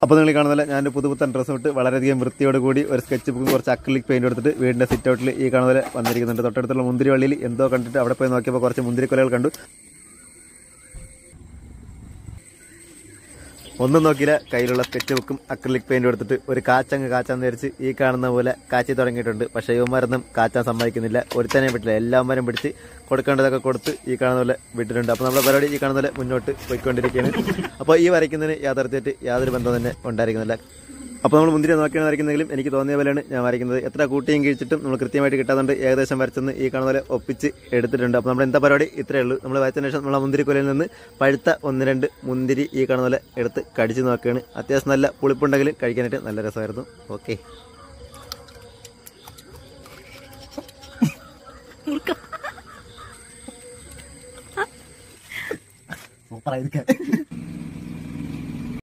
അപ്പോൾ നിങ്ങൾ കാണുന്നില്ല ഞാൻ പുതുപുത്തൻ ഡ്രസ്സ് ഇട്ട് വളരെയധികം വൃത്തിയോട് കൂടി ഒരു സ്കെച്ച് ബുക്കും കുറച്ച് അക്രിലിക് പെയിന്റ് എടുത്തിട്ട് വീടിന്റെ സിറ്റ് ഔട്ടിൽ ഈ കാണുന്ന പോലെ വന്നിരിക്കുന്നുണ്ട് തൊട്ടടുത്തുള്ള മുന്തിരി വള്ളിയിൽ എന്തോ കണ്ടിട്ട് അവിടെ പോയി നോക്കിയപ്പോൾ കുറച്ച് മുന്തിരിക്കൊലകൾ കണ്ടു ഒന്നും നോക്കിയില്ല കയ്യിലുള്ള സ്കെച്ച് ബുക്കും അക്രിലിക് പെയിന്റും എടുത്തിട്ട് ഒരു കാച്ചങ്ങ് കാച്ചാൻ ധരിച്ച് ഈ കാണുന്ന പോലെ കാച്ചി തുടങ്ങിയിട്ടുണ്ട് പക്ഷേ ഇവന്മാരൊന്നും കാച്ചാൻ സമ്മതിക്കുന്നില്ല ഒരുത്തനെ പറ്റില്ല എല്ലാവരും പിടിച്ച് കൊടുക്കേണ്ടതൊക്കെ കൊടുത്ത് ഈ കാണുന്ന പോലെ വിട്ടിട്ടുണ്ട് അപ്പോൾ നമ്മുടെ പരിപാടി ഈ കാണുന്ന പോലെ മുന്നോട്ട് പോയിക്കൊണ്ടിരിക്കുകയാണ് അപ്പോൾ ഈ വരയ്ക്കുന്നതിന് യാഥാർത്ഥ്യമായിട്ട് യാതൊരു ബന്ധവും തന്നെ ഉണ്ടായിരിക്കുന്നില്ല അപ്പോൾ നമ്മൾ മുന്തിരി നോക്കിയാണ് വരയ്ക്കുന്നതെങ്കിലും എനിക്ക് തോന്നിയ പോലെയാണ് ഞാൻ വരയ്ക്കുന്നത് എത്ര കൂട്ടിയും കഴിച്ചിട്ടും നമ്മൾ കൃത്യമായിട്ട് കിട്ടാതുകൊണ്ട് ഏകദേശം വരച്ചെന്ന് ഈ കാണുന്ന പോലെ ഒപ്പിച്ച് എടുത്തിട്ടുണ്ട് അപ്പോൾ നമ്മുടെ എന്താ പരിപാടി ഇത്രയേ ഉള്ളൂ നമ്മൾ വരച്ചതിന് ശേഷം നമ്മൾ ആ മുന്തിരിക്കൊലയിൽ നിന്ന് പഴുത്ത ഒന്ന് രണ്ട് മുന്തിരി ഈ കാണുന്ന പോലെ എടുത്ത് കടിച്ച് നോക്കുകയാണ് അത്യാവശ്യം നല്ല പുളിപ്പുണ്ടെങ്കിൽ കഴിക്കാനായിട്ട് നല്ല രസമായിരുന്നു ഓക്കെ സൂപ്പറായിരിക്കും